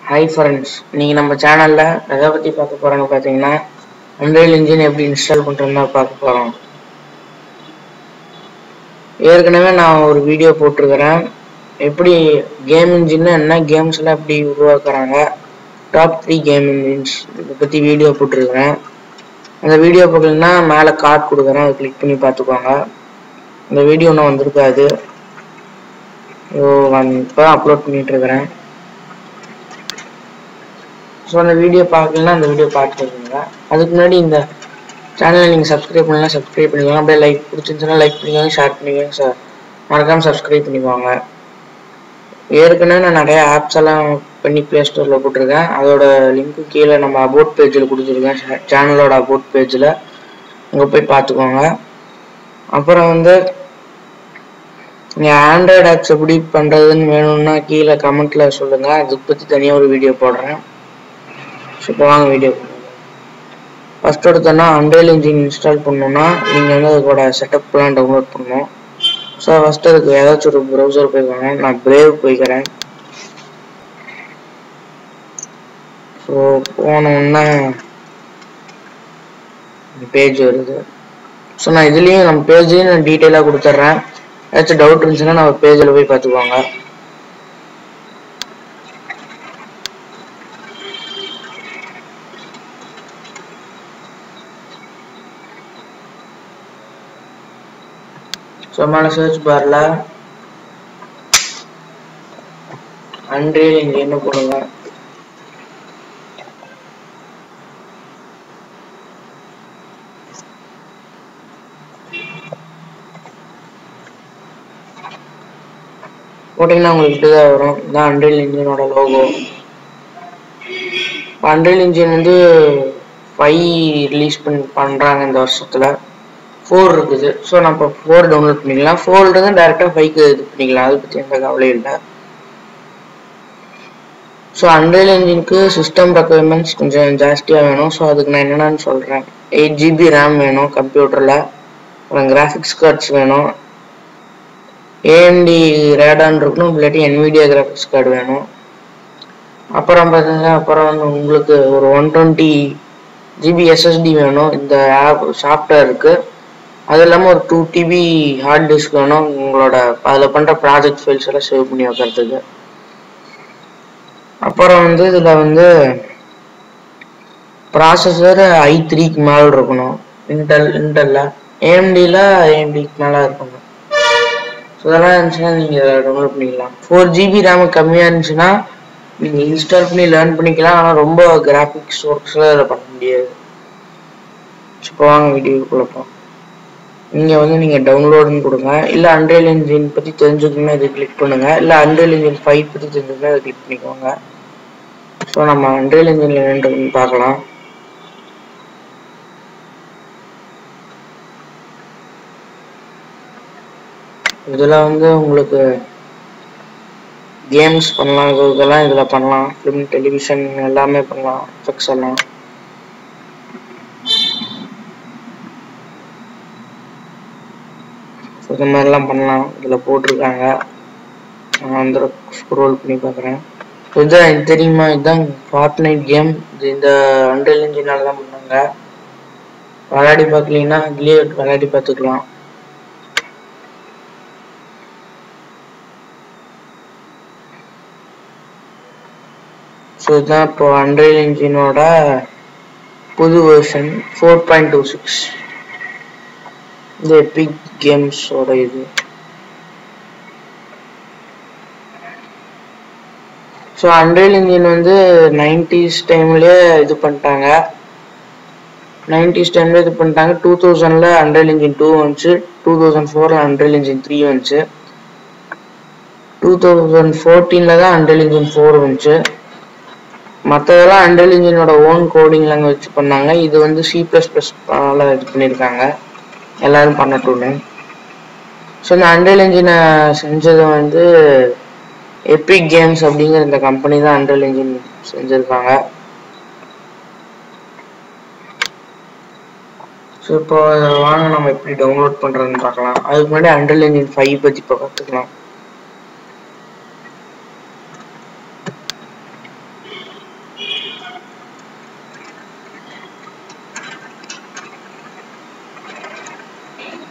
hi friends நீங்கள் நம்ம சேனலில் எதை பற்றி பார்க்க போகிறோன்னு பார்த்தீங்கன்னா அண்ட்ராய்டு இன்ஜின் எப்படி இன்ஸ்டால் பண்ணுறதுன்னு தான் பார்க்க போகிறோம் ஏற்கனவே நான் ஒரு வீடியோ போட்டிருக்கிறேன் எப்படி கேம் இன்ஜின் என்ன கேம்ஸ்லாம் எப்படி உருவாக்குறாங்க டாப் த்ரீ கேம் இன்ஜின்ஸ் இதை பற்றி வீடியோ போட்டிருக்கிறேன் அந்த வீடியோ பார்க்கலன்னா மேலே கார்டு கொடுக்குறேன் அதை கிளிக் பண்ணி பார்த்துக்கோங்க இந்த வீடியோ இன்னும் வந்திருக்காது இப்போ அப்லோட் பண்ணிட்டு இருக்கிறேன் ஸோ அந்த வீடியோ பார்க்கலன்னா அந்த வீடியோ பார்த்துக்கோங்க அதுக்கு முன்னாடி இந்த சேனலை நீங்கள் சப்ஸ்கிரைப் பண்ணலாம் சப்ஸ்கிரைப் பண்ணிக்கோங்க அப்படியே லைக் பிடிச்சிருந்துச்சுன்னா லைக் பண்ணிக்கோங்க ஷேர் பண்ணிக்கோங்க சார் மறக்காமல் சப்ஸ்கிரைப் பண்ணிக்கோங்க ஏற்கனவே நான் நிறைய ஆப்ஸ் எல்லாம் பண்ணி ப்ளே ஸ்டோரில் போட்டிருக்கேன் அதோட லிங்க்கு கீழே நம்ம அபோட் பேஜில் கொடுத்துருக்கேன் சேனலோட அபோட் பேஜில் அங்கே போய் பார்த்துக்கோங்க அப்புறம் வந்து நீங்கள் ஆண்ட்ராய்டு ஆப்ஸ் எப்படி பண்ணுறதுன்னு வேணும்னா கீழே கமெண்ட்டில் சொல்லுங்கள் அதுக்கு பற்றி தனியாக ஒரு வீடியோ போடுறேன் ஸோ இப்போ வாங்க வீடியோ ஃபஸ்ட் எடுத்தோன்னா அண்ட்ராய்டு இன்ஜின் இன்ஸ்டால் பண்ணணும்னா நீங்கள் வந்து அதுக்கோட செட்டப்லாம் டவுன்லோட் பண்ணணும் ஸோ ஃபஸ்ட்டு அதுக்கு ஏதாச்சும் ஒரு ப்ரௌசர் போய்க்கோங்க நான் பிரேவ் போய்க்கிறேன் ஸோ போனோன்னா பேஜ் வருது ஸோ நான் இதுலேயும் நம்ம பேஜையும் நான் டீட்டெயிலாக கொடுத்துட்றேன் ஏதாச்சும் டவுட் இருந்துச்சுன்னா நம்ம பேஜில் போய் பார்த்துக்கோங்க ஸோ மேலே சர்ச் பாரில் அன்ரியல் இங்கே என்ன போடுங்க போட்டிங்கன்னா உங்களுக்கு இப்படி தான் வரும் இதான் அன்ரியல் இன்ஜினோட லோகோ அன்ரியல் இன்ஜின் வந்து ஃபைவ் ரிலீஸ் பண்ணி பண்ணுறாங்க இந்த வருஷத்தில் ஃபோர் இருக்குது ஸோ நம்ம இப்போ ஃபோர் டவுன்லோட் பண்ணிக்கலாம் ஃபோர் இருந்து டேரெக்டாக ஃபைவ்க்கு இது பண்ணிக்கலாம் அதை பற்றி எந்த கவலையும் இல்லை ஸோ அன்ரியல் இன்ஜினுக்கு சிஸ்டம் ரெக்குயர்மெண்ட்ஸ் கொஞ்சம் ஜாஸ்தியாக வேணும் ஸோ அதுக்கு நான் என்னென்னு சொல்கிறேன் எயிட் ஜிபி ரேம் வேணும் கம்ப்யூட்டரில் அப்புறம் கிராஃபிக்ஸ் கார்ட்ஸ் வேணும் ஏஎம்டி ரேடான் இருக்கணும் இல்லாட்டி என்விடியா கிராஃபிக்ஸ் கார்டு வேணும் அப்புறம் பார்த்தீங்கன்னா அப்புறம் வந்து உங்களுக்கு ஒரு ஒன் டுவெண்ட்டி ஜிபி எஸ்எஸ்டி வேணும் இந்த ஆப் சாஃப்ட்வேருக்கு அது இல்லாமல் ஒரு டூ டிபி ஹார்ட் டிஸ்க் வேணும் உங்களோட அதில் பண்ணுற ப்ராஜெக்ட் ஃபைல்ஸ் எல்லாம் சேவ் பண்ணி வைக்கிறதுக்கு அப்புறம் வந்து இதில் வந்து ப்ராசஸர் ஐ த்ரீக்கு மேலே இருக்கணும் இன்டெல் இன்டெல்ல ஏஎம்டியில் ஏஎம்டிக்கு மேலே இருக்கணும் ஸோ இதெல்லாம் இருந்துச்சுன்னா நீங்கள் டவுன்லோட் பண்ணிக்கலாம் ஃபோர் ஜிபி ரேம் கம்மியாக இருந்துச்சுன்னா நீங்கள் இன்ஸ்டால் பண்ணி லேர்ன் பண்ணிக்கலாம் ஆனால் ரொம்ப கிராஃபிக்ஸ் ஒர்க்ஸ்லாம் இதில் பண்ண முடியாது இப்போ வாங்க வீடியோக்குள்ளே போகலாம் இங்கே வந்து நீங்கள் டவுன்லோடுன்னு கொடுங்க இல்லை அண்ட்ரியல் இன்ஜின் பற்றி தெரிஞ்சுக்கணும்னா இது கிளிக் பண்ணுங்கள் இல்லை அண்ட்ரியல் இன்ஜின் ஃபைவ் பற்றி தெரிஞ்சுக்கணும்னா இதை கிளிக் பண்ணிக்கோங்க ஸோ நம்ம அண்ட்ரியல் இன்ஜினில் என்னன்னு பார்க்கலாம் இதில் வந்து உங்களுக்கு கேம்ஸ் பண்ணலாம் இது இதெல்லாம் இதில் பண்ணலாம் ஃபிலிம் டெலிவிஷன் எல்லாமே பண்ணலாம் எஃபெக்ட்ஸ் எல்லாம் இந்த மாதிரிலாம் பண்ணலாம் இதில் போட்டிருக்காங்க நான் வந்து ஸ்க்ரோல் பண்ணி பார்க்குறேன் இதுதான் இது தெரியுமா இதுதான் ஃபார்ட் நைட் கேம் இது இந்த அண்டல் இன்ஜினால தான் பண்ணாங்க விளையாடி பார்க்கலீங்கன்னா இதுலேயே விளையாடி பார்த்துக்கலாம் ஸோ இதுதான் இப்போ அண்ட்ரியல் இன்ஜினோட புது version four point two six இந்த எபிக் கேம்ஸோட இது ஸோ அண்ட்ரியல் இன்ஜின் வந்து நைன்டிஸ் டைம்லேயே இது பண்ணிட்டாங்க நைன்டிஸ் டைம்ல இது பண்ணிட்டாங்க டூ தௌசண்டில் அண்ட்ரியல் இன்ஜின் டூ வந்துச்சு டூ தௌசண்ட் ஃபோரில் அண்ட்ரியல் இன்ஜின் த்ரீ வந்துச்சு டூ தௌசண்ட் ஃபோர்டீனில் தான் அண்ட்ரியல் இன்ஜின் ஃபோர் வந்துச்சு மற்றதெல்லாம் அண்ட்ரியல் இன்ஜினோட ஓன் கோடிங் லாங்குவேஜ் பண்ணாங்க இது வந்து சி ப்ளஸ் ப்ளஸ் இது பண்ணியிருக்காங்க எல்லாரும் பண்ணட்டும்னு ஸோ இந்த அண்ட்ரியல் இன்ஜினை செஞ்சது வந்து எபிக் கேம்ஸ் அப்படிங்கிற இந்த கம்பெனி தான் அண்ட்ரியல் இன்ஜின் செஞ்சுருக்காங்க ஸோ இப்போ வாங்க நம்ம எப்படி டவுன்லோட் பண்ணுறதுன்னு பார்க்கலாம் அதுக்கு முன்னாடி அண்ட்ரியல் இன்ஜின் ஃபைவ் பற்றி இப்போ கற்றுக்கலாம்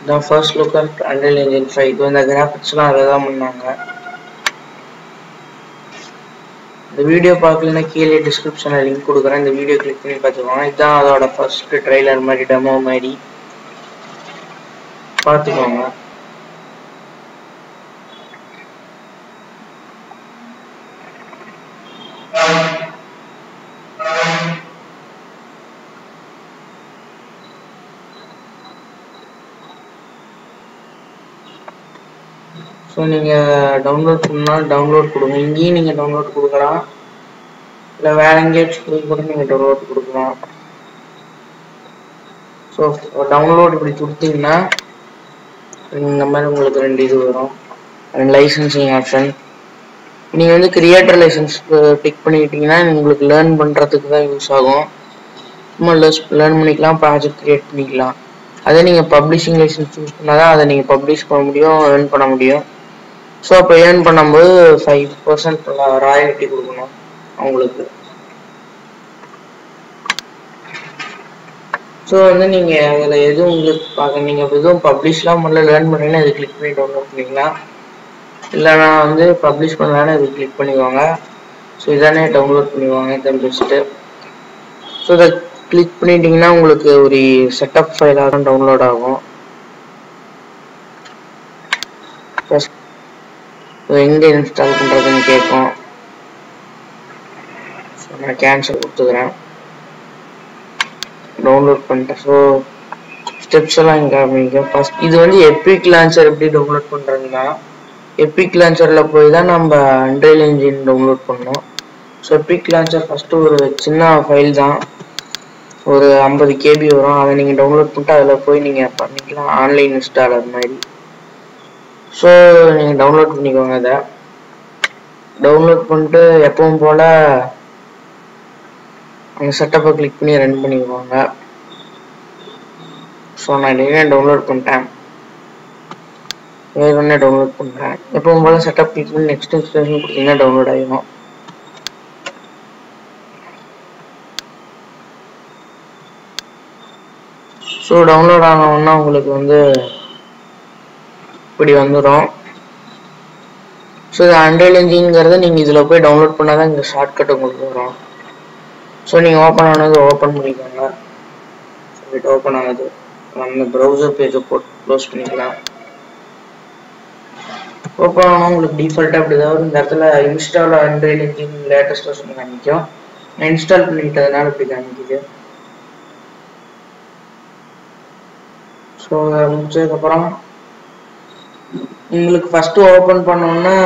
இதான் first look at unreal engine five இது இந்த கிராஃபிக்ஸ்லாம் அதில் தான் பண்ணாங்க இந்த வீடியோ பார்க்கலன்னா கீழே டிஸ்கிரிப்ஷனில் லிங்க் கொடுக்குறேன் இந்த வீடியோ கிளிக் பண்ணி பார்த்துக்கோங்க இதுதான் அதோட ஃபர்ஸ்ட் ட்ரெய்லர் மாதிரி டெமோ மாதிரி பார்த்துக்கோங்க ஸோ நீங்கள் டவுன்லோட் பண்ணால் டவுன்லோட் கொடுங்க இங்கேயும் நீங்கள் டவுன்லோட் கொடுக்கலாம் இல்லை வேற எங்கேயாச்சும் போய் கூட நீங்கள் டவுன்லோட் கொடுக்கலாம் ஸோ டவுன்லோட் இப்படி கொடுத்தீங்கன்னா இந்த மாதிரி உங்களுக்கு ரெண்டு இது வரும் ரெண்டு லைசன்சிங் ஆப்ஷன் நீங்கள் வந்து கிரியேட்டர் லைசன்ஸ் டிக் பண்ணிக்கிட்டீங்கன்னா உங்களுக்கு லேர்ன் பண்ணுறதுக்கு தான் யூஸ் ஆகும் சும்மா லேர்ன் பண்ணிக்கலாம் ப்ராஜெக்ட் கிரியேட் பண்ணிக்கலாம் அதே நீங்கள் பப்ளிஷிங் லைசன்ஸ் யூஸ் பண்ணால் தான் அதை நீங்கள் பப்ளிஷ் பண்ண முடியும் ஏர்ன் பண்ண முடியும் ஸோ அப்போ ஏர்ன் பண்ணும்போது ஃபைவ் பர்சன்ட் ராயல்ட்டி கொடுக்கணும் அவங்களுக்கு ஸோ வந்து நீங்கள் அதில் எதுவும் உங்களுக்கு பார்க்க நீங்கள் எதுவும் பப்ளிஷ்லாம் பண்ணல லேர்ன் பண்ணீங்கன்னா இது கிளிக் பண்ணி டவுன்லோட் பண்ணிக்கலாம் இல்லை நான் வந்து பப்ளிஷ் பண்ணலான்னு இது கிளிக் பண்ணிக்கோங்க ஸோ இதானே டவுன்லோட் பண்ணிக்கோங்க இதான் பெஸ்ட்டு ஸோ இதை கிளிக் பண்ணிட்டீங்கன்னா உங்களுக்கு ஒரு செட்டப் ஃபைலாக தான் டவுன்லோட் ஆகும் ஃபஸ்ட் எங்கே இன்ஸ்டால் பண்ணுறதுன்னு கேட்கும் ஸோ நான் கேன்சல் கொடுத்துக்கிறேன் டவுன்லோட் பண்ணிட்டேன் ஸோ ஸ்டெப்ஸ் எல்லாம் இங்கே காமிங்க ஃபஸ்ட் இது வந்து எப்பிக் லான்ச்சர் எப்படி டவுன்லோட் பண்ணுறதுன்னா எப்பிக் லான்ச்சரில் போய் தான் நம்ம அண்ட்ரைல் இன்ஜின் டவுன்லோட் பண்ணோம் ஸோ எப்பிக் லான்ச்சர் ஃபஸ்ட்டு ஒரு சின்ன ஃபைல் தான் ஒரு ஐம்பது கேபி வரும் அதை நீங்கள் டவுன்லோட் பண்ணிட்டு அதில் போய் நீங்கள் பண்ணிக்கலாம் ஆன்லைன் இன்ஸ்டாலர் மாதிரி ஸோ நீங்கள் டவுன்லோட் பண்ணிக்கோங்க அதை டவுன்லோட் பண்ணிட்டு எப்பவும் போல் அந்த செட்டப்பை கிளிக் பண்ணி ரன் பண்ணிக்குவாங்க ஸோ நான் இடையே டவுன்லோட் பண்ணிட்டேன் வேறு டவுன்லோட் பண்ணுறேன் எப்பவும் போல் செட்டப் கிளிக் பண்ணி நெக்ஸ்ட் இன்ஸ்டலேஷன் கொடுத்தீங்கன்னா டவுன்லோட் ஆகிடும் ஸோ டவுன்லோட் ஆனவுடனே உங்களுக்கு வந்து இப்படி வந்துடும் ஸோ இது அண்ட்ராய்டு இன்ஜின்ங்கிறத நீங்கள் இதில் போய் டவுன்லோட் பண்ணால் தான் இந்த ஷார்ட்கட் உங்களுக்கு வரும் ஸோ நீங்கள் ஓப்பன் ஆனது ஓப்பன் பண்ணிக்கோங்க சொல்லிட்டு ஓப்பன் ஆனது அந்த ப்ரௌசர் பேஜை போட்டு க்ளோஸ் பண்ணிக்கலாம் ஓப்பன் ஆனால் உங்களுக்கு டிஃபால்ட்டாக அப்படி தான் இந்த இடத்துல இன்ஸ்டால் அண்ட்ராய்டு இன்ஜின் லேட்டஸ்ட் வருஷன் காமிக்கும் நான் இன்ஸ்டால் பண்ணிட்டதுனால இப்படி காமிக்குது ஸோ முடிச்சதுக்கப்புறம் உங்களுக்கு ஃபர்ஸ்ட் ஓபன் பண்ணோம்னா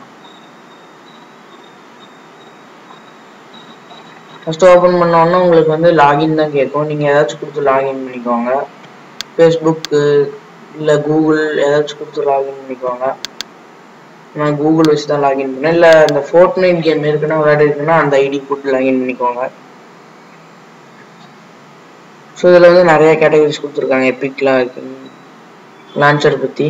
ஃபர்ஸ்ட் ஓபன் பண்ணோம்னா உங்களுக்கு வந்து லாகின் தான் கேட்கும் நீங்க ஏதாச்சும் கொடுத்து லாகின் பண்ணிக்கோங்க ஃபேஸ்புக்கு இல்லை கூகுள் ஏதாச்சும் கொடுத்து லாகின் பண்ணிக்கோங்க நான் கூகுள் வச்சு தான் லாகின் பண்ணேன் இல்லை இந்த ஃபோர்ட் நைட் கேம் இருக்குன்னா விளையாடி இருக்குன்னா அந்த ஐடி போட்டு லாகின் பண்ணிக்கோங்க ஸோ இதில் வந்து நிறைய கேட்டகரிஸ் கொடுத்துருக்காங்க எப்பிக்லாம் இருக்கு லான்ச்சர் பற்றி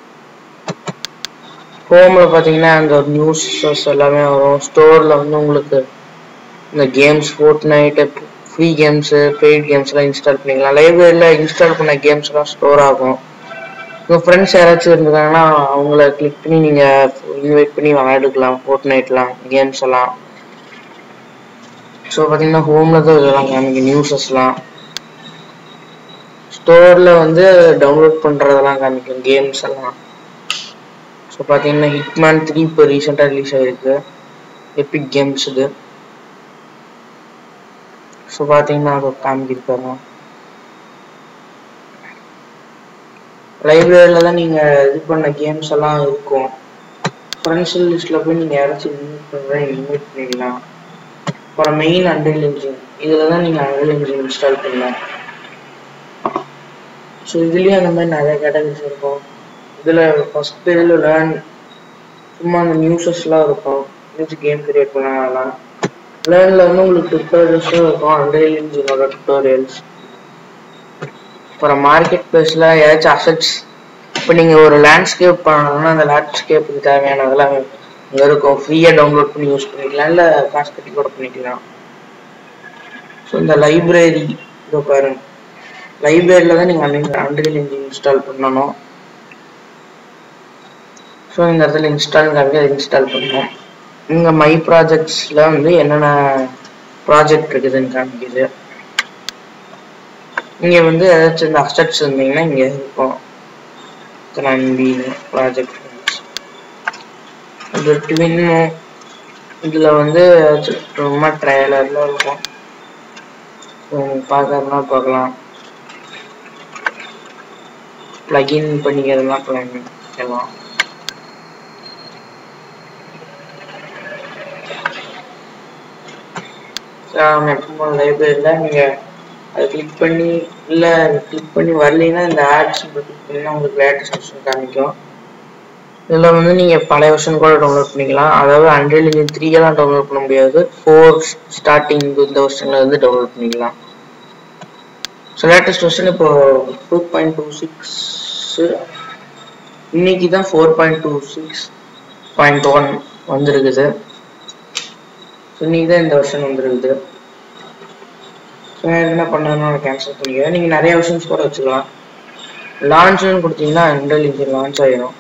ஹோமில் பார்த்தீங்கன்னா அந்த நியூஸஸ் எல்லாமே வரும் ஸ்டோரில் வந்து உங்களுக்கு இந்த games Fortnite free games paid கேம்ஸ்லாம் இன்ஸ்டால் பண்ணிக்கலாம் லைப்ரரியில் இன்ஸ்டால் பண்ண கேம்ஸ்லாம் ஸ்டோர் ஆகும் உங்கள் ஃப்ரெண்ட்ஸ் யாராச்சும் இருந்திருக்காங்கன்னா அவங்கள கிளிக் பண்ணி நீங்கள் இன்வைட் பண்ணி விளையாடுக்கலாம் ஃபோர்ட் நைட்லாம் கேம்ஸ் எல்லாம் ஸோ பார்த்தீங்கன்னா ஹோமில் தான் இதெல்லாம் காமிக்கும் நியூஸஸ்லாம் ஸ்டோரில் வந்து டவுன்லோட் பண்ணுறதெல்லாம் காமிக்கும் கேம்ஸ் எல்லாம் ஸோ பார்த்தீங்கன்னா ஹிட்மேன் த்ரீ இப்போ ரீசெண்டாக ரிலீஸ் ஆகிருக்கு எபிக் கேம்ஸ் இது ஸோ பார்த்தீங்கன்னா அதை காமிக்கிருக்காங்க லைப்ரரியில் தான் நீங்கள் இது பண்ண கேம்ஸ் எல்லாம் இருக்கும் ஃப்ரெண்ட்ஸ் லிஸ்ட்டில் போய் நீங்கள் யாராச்சும் இன்வைட் பண்ணுறா இன்வைட் பண்ணிக்கலாம் அப்புறம் மெயின் அண்டல் இன்ஜின் இதில் தான் நீங்கள் அண்டல் இன்ஜின் இன்ஸ்டால் பண்ணலாம் ஸோ இதுலேயும் அந்த மாதிரி நிறைய கேட்டகரிஸ் இருக்கும் இதில் ஃபஸ்ட் பேஜில் லேர்ன் சும்மா அந்த நியூஸஸ்லாம் இருக்கும் ஏதாச்சும் கேம் கிரியேட் பண்ணலாம் லேர்னில் வந்து உங்களுக்கு டுட்டோரியல்ஸும் இருக்கும் அண்டர் இன்ஜினோட டுட்டோரியல்ஸ் அப்புறம் மார்க்கெட் பிளேஸில் ஏதாச்சும் அசட்ஸ் இப்போ நீங்கள் ஒரு லேண்ட்ஸ்கேப் பண்ணணும்னா அந்த லேண்ட்ஸ்கேப்புக்கு தேவையானதெல்லாம் இங்கே இருக்கும் ஃப்ரீயாக டவுன்லோட் பண்ணி யூஸ் பண்ணிக்கலாம் இல்லை காசு கட்டி கூட பண்ணிக்கலாம் ஸோ இந்த லைப்ரரி இதோ பாருங்க லைப்ரரியில் தான் நீங்கள் அன்ரியல் இன்ஜின் இன்ஸ்டால் பண்ணணும் ஸோ இந்த இடத்துல இன்ஸ்டால் காமிக்க அதை இன்ஸ்டால் பண்ணணும் இங்கே மை ப்ராஜெக்ட்ஸில் வந்து என்னென்ன ப்ராஜெக்ட் இருக்குதுன்னு காமிக்குது இங்கே வந்து ஏதாச்சும் இந்த அசட்ஸ் இருந்தீங்கன்னா இங்கே இருக்கும் கிரான்பீன் ப்ராஜெக்ட் இது ட்வின் இதில் வந்து ரொம்ப ட்ரையலரில் இருக்கும் ஸோ பார்க்கறதுனா பார்க்கலாம் ப்ளகின் பண்ணிக்கிறதுனா பண்ணிக்கலாம் எப்பவும் லைப்ரரியில் நீங்கள் அதை கிளிக் பண்ணி இல்லை கிளிக் பண்ணி வரலைன்னா இந்த ஆட்ஸ் கிளிக் பண்ணினா உங்களுக்கு லேட்டஸ்ட் வெர்ஷன் காமிக்கும் இதில் வந்து நீங்கள் பழைய வெர்ஷன் கூட டவுன்லோட் பண்ணிக்கலாம் அதாவது அண்ட்ரியல் இன்ஜின் த்ரீயெல்லாம் டவுன்லோட் பண்ண முடியாது ஃபோர் ஸ்டார்டிங் இந்த வெர்ஷனில் வந்து டவுன்லோட் பண்ணிக்கலாம் ஸோ லேட்டஸ்ட் வெர்ஷன் இப்போ டூ பாயிண்ட் டூ சிக்ஸ் இன்னைக்கு தான் four point two six point one வந்துருக்குது ஸோ இன்னைக்கு தான் இந்த வெர்ஷன் வந்துருக்குது ஸோ என்ன பண்ணணும்னு கேன்சல் பண்ணிக்கிறேன் நீங்கள் நிறைய வெர்ஷன்ஸ் கூட வச்சுக்கலாம் லான்ச்னு கொடுத்தீங்கன்னா அண்ட்ரியல் இன்ஜின் லான்ச் ஆகிடும்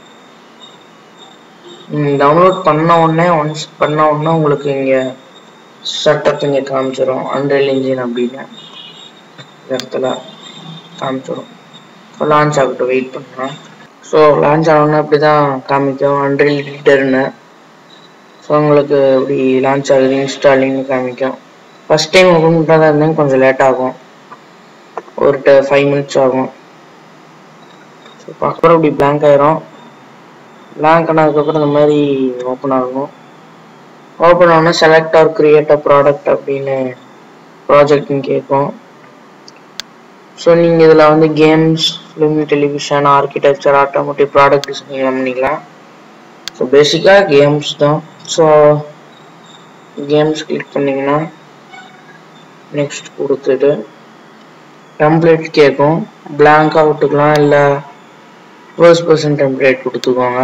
டவுன்லோட் பண்ண உடனே ஒன்ஸ் பண்ண உடனே உங்களுக்கு இங்கே செட்டப் இங்கே காமிச்சிடும் அண்ட்ரியல் இன்ஜின் அப்படின்னு இந்த இடத்துல காமிச்சிடும் ஸோ லான்ச் ஆகட்டும் வெயிட் பண்ணலாம் ஸோ லான்ச் ஆனோடனே அப்படி தான் காமிக்கும் அண்ட்ரியல் எடிட்டர்னு ஸோ உங்களுக்கு இப்படி லான்ச் ஆகுது இன்ஸ்டாலிங்னு காமிக்கும் ஃபஸ்ட் டைம் ஓப்பன் பண்ணுறதா இருந்தால் கொஞ்சம் லேட் ஆகும் ஒரு ஃபைவ் மினிட்ஸ் ஆகும் ஸோ அப்புறம் இப்படி blank ஆயிரும் blank ஆனதுக்கப்புறம் இந்த மாதிரி ஓப்பன் ஆகும் ஓப்பன் ஆனா select or create a product அப்படின்னு ப்ராஜெக்ட்னு கேட்கும் ஸோ நீங்கள் இதில் வந்து games film television architecture automotive product designing பண்ணிக்கலாம் ஸோ பேசிக்காக கேம்ஸ் தான் ஸோ கேம்ஸ் கிளிக் பண்ணிங்கன்னா நெக்ஸ்ட் கொடுத்துட்டு டெம்ப்ளேட் கேட்கும் பிளாங்காக விட்டுக்கலாம் இல்லை ஃபர்ஸ்ட் பர்சன் டெம்ப்ளேட் கொடுத்துக்கோங்க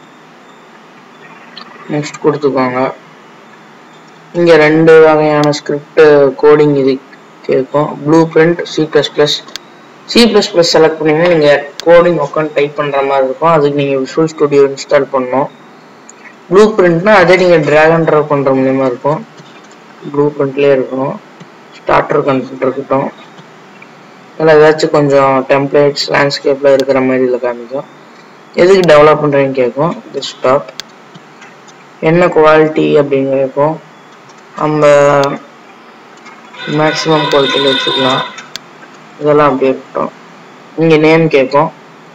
நெக்ஸ்ட் கொடுத்துக்கோங்க இங்கே ரெண்டு வகையான ஸ்கிரிப்ட் கோடிங் இது கேட்கும் blueprint C plus plus C plus plus select பண்ணிங்கன்னா நீங்கள் கோடிங் உட்காந்து டைப் பண்ணுற மாதிரி இருக்கும் அதுக்கு நீங்கள் விஷுவல் ஸ்டுடியோ இன்ஸ்டால் பண்ணணும் ப்ளூ பிரிண்ட்னா அதே நீங்கள் ட்ராக் அண்ட் ட்ராப் பண்ணுற மூலியமா இருக்கும் ப்ளூ பிரிண்ட்லேயே இருக்கணும் ஸ்டார்டர் கன்செப்ட் இருக்கட்டும் இல்லை ஏதாச்சும் கொஞ்சம் டெம்ப்ளேட்ஸ் லேண்ட்ஸ்கேப்பில் இருக்கிற மாதிரி இதில் காமிக்கும் எதுக்கு டெவலப் பண்ணுறீங்கன்னு கேட்கும் டெஸ்க்டாப் என்ன குவாலிட்டி அப்படின்னு கேட்கும் நம்ம மேக்ஸிமம் குவாலிட்டியில் வச்சுக்கலாம் இதெல்லாம் அப்படியே இருக்கட்டும் இங்கே நேம் கேட்கும்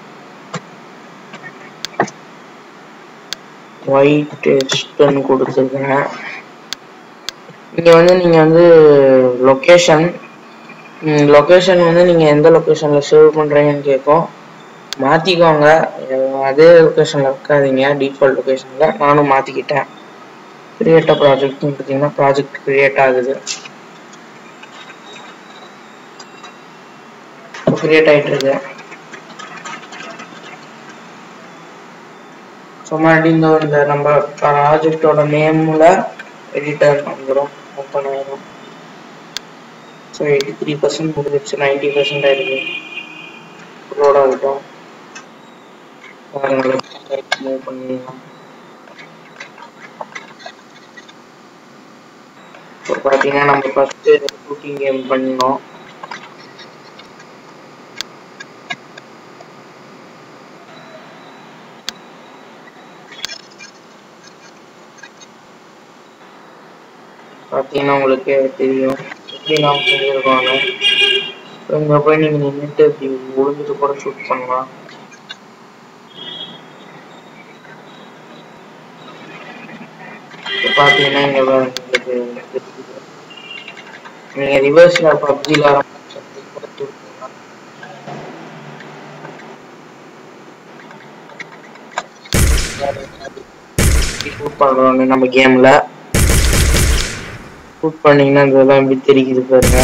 ஒயிட் டெஸ்ட்னு கொடுத்துருக்கேன் இங்கே வந்து நீங்கள் வந்து லொக்கேஷன் லொக்கேஷன் வந்து நீங்கள் எந்த லொக்கேஷனில் சேவ் பண்ணுறீங்கன்னு கேட்கும் மாற்றிக்கோங்க அதே லொக்கேஷனில் வைக்காதீங்க டிஃபால்ட் லொக்கேஷனில் நானும் மாற்றிக்கிட்டேன் கிரியேட் ப்ராஜெக்ட்னு பார்த்தீங்கன்னா ப்ராஜெக்ட் கிரியேட் ஆகுது கிரியேட் ஆகிட்டு இருக்கு ஸோ மறுபடியும் இந்த இந்த நம்ம ப்ராஜெக்டோட நேமில் எடிட்டர் வந்துடும் ஓப்பன் ஆகிடும் ஸோ எயிட்டி த்ரீ பர்சன்ட் முடிஞ்சிருச்சு நைன்டி பர்சன்ட் ஆயிருக்கு லோட் ஆகட்டும் மூவ் பண்ணிடலாம் இப்போ பார்த்தீங்கன்னா நம்ம ஃபஸ்ட்டு குக்கிங் கேம் பண்ணோம் பார்த்தீங்கன்னா உங்களுக்கு தெரியும் எப்படி நாம் செஞ்சுருக்கோன்னு இங்கே போய் நீங்கள் நின்றுட்டு இப்படி ஒளிஞ்சிட்டு கூட ஷூட் பண்ணலாம் இப்போ பார்த்தீங்கன்னா இங்கே உங்களுக்கு நீங்கள் ரிவர்ஸில் பப்ஜியில் ஷூட் பண்ணுறோம் நம்ம கேமில் ஷூட் பண்ணீங்கன்னா இதெல்லாம் எப்படி தெரிக்குது பாருங்க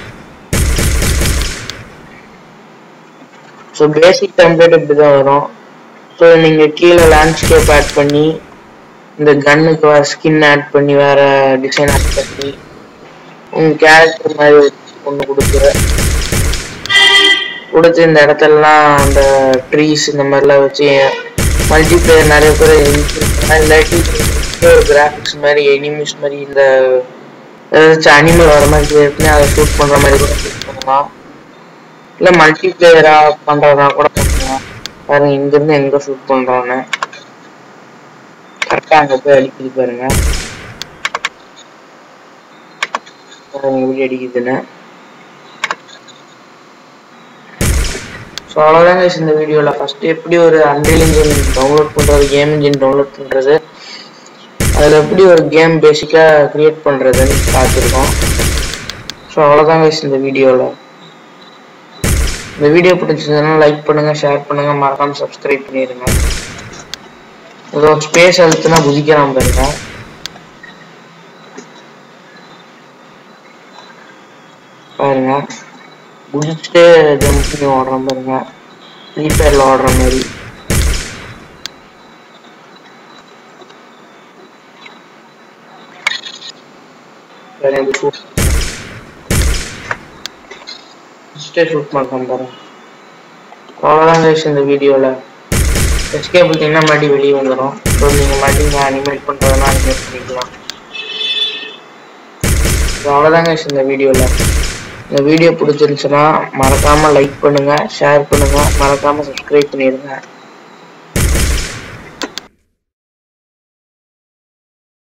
ஸோ பேசிக் டெம்ப்ளேட் இப்படி தான் வரும் ஸோ நீங்கள் கீழே லேண்ட்ஸ்கேப் ஆட் பண்ணி இந்த கன்னுக்கு வேறு ஸ்கின் ஆட் பண்ணி வேற டிசைன் ஆட் பண்ணி உங்கள் கேரக்டர் மாதிரி ஒன்று கொடுக்குற கொடுத்து இந்த இடத்துலலாம் அந்த ட்ரீஸ் இந்த மாதிரிலாம் வச்சு மல்டி பிளேயர் நிறைய பேர் இல்லாட்டி ஒரு கிராஃபிக்ஸ் மாதிரி எனிமிஸ் மாதிரி இந்த ஏதாச்சும் அனிமல் வர மாதிரி create பண்ணி அதை ஷூட் பண்ணுற மாதிரி கூட ஷூட் பண்ணலாம் இல்லை மல்டி பிளேயராக பண்ணுறதா கூட பண்ணலாம் பாருங்க இங்கேருந்து எங்கே ஷூட் பண்ணுறான்னு கரெக்டாக அங்கே போய் அடிக்குது பாருங்க பாருங்க எப்படி அடிக்குதுன்னு ஸோ அவ்வளோதாங்க guys இந்த வீடியோவில் ஃபஸ்ட்டு எப்படி ஒரு அன்ரியல் இன்ஜின் டவுன்லோட் பண்ணுறது கேம் இன்ஜின் டவுன்லோட் பண்ணுறது அதில் எப்படி ஒரு கேம் பேசிக்காக க்ரியேட் பண்ணுறதுன்னு பார்த்துருக்கோம் ஸோ அவ்வளோதாங்க guys இந்த வீடியோவில் இந்த வீடியோ பிடிச்சிருந்ததுன்னா லைக் பண்ணுங்கள் ஷேர் பண்ணுங்கள் மறக்காமல் சப்ஸ்கிரைப் பண்ணிடுங்க ஏதோ ஸ்பேஸ் அழுத்துனா குதிக்கிறான் பாருங்க பாருங்க குதிச்சுட்டு ஜம்ப் பண்ணி ஓடுறான் பாருங்க ஃப்ரீ ஃபயரில் ஓடுற மாதிரி ஃபஸ்ட்டே ஷூட் பண்ணுறேன் பாருங்க அவ்வளோதான் guys இந்த வீடியோவில் எஸ்கே பார்த்தீங்கன்னா மறுபடியும் வெளியே வந்துடும் ஸோ நீங்கள் மறுபடியும் அனிமேட் பண்ணுறதுனா அனிமேட் பண்ணிக்கலாம் ஸோ அவ்வளோதான் guys இந்த வீடியோவில் இந்த வீடியோ பிடிச்சிருந்துச்சுன்னா மறக்காமல் லைக் பண்ணுங்கள் ஷேர் பண்ணுங்கள் மறக்காமல் சப்ஸ்கிரைப் பண்ணிடுங்க